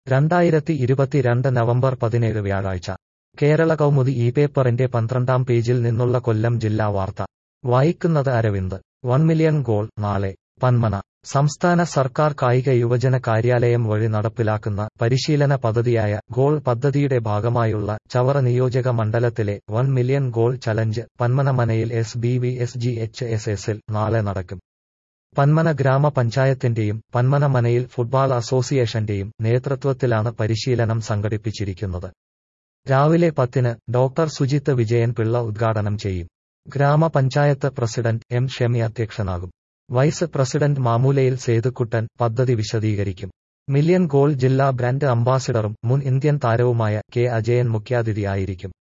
രണ്ടായിരത്തി ഇരുപത്തിരണ്ട് നവംബർ പതിനേഴ് വ്യാഴാഴ്ച കേരള കൗമുദി ഈ പേപ്പറിന്റെ പന്ത്രണ്ടാം പേജിൽ നിന്നുള്ള കൊല്ലം ജില്ലാ വാർത്ത വായിക്കുന്നത് അരവിന്ദ് വൺ മില്യൺ ഗോൾ നാളെ പന്മന സംസ്ഥാന സർക്കാർ കായിക യുവജന കാര്യാലയം വഴി നടപ്പിലാക്കുന്ന പരിശീലന പദ്ധതിയായ ഗോൾ പദ്ധതിയുടെ ഭാഗമായുള്ള ചവറ നിയോജക മണ്ഡലത്തിലെ വൺ മില്യൺ ഗോൾ ചലഞ്ച് പന്മനമനയിൽ S B V S G H S എസിൽ നാളെ നടക്കും പന്മന ഗ്രാമപഞ്ചായത്തിന്റെയും പന്മനമനയിൽ ഫുട്ബോൾ അസോസിയേഷന്റെയും നേതൃത്വത്തിലാണ് പരിശീലനം സംഘടിപ്പിച്ചിരിക്കുന്നത് രാവിലെ പത്തിന് ഡോക്ടർ സുജിത്ത് വിജയൻ പിള്ള ഉദ്ഘാടനം ചെയ്യും ഗ്രാമപഞ്ചായത്ത് പ്രസിഡന്റ് എം ഷെമി അധ്യക്ഷനാകും വൈസ് പ്രസിഡന്റ് മാമൂലയിൽ സേതുക്കുട്ടൻ പദ്ധതി വിശദീകരിക്കും മില്യൺ ഗോൾ ജില്ലാ ബ്രാൻഡ് അംബാസിഡറും മുൻ ഇന്ത്യൻ താരവുമായ കെ അജയൻ മുഖ്യാതിഥിയായിരിക്കും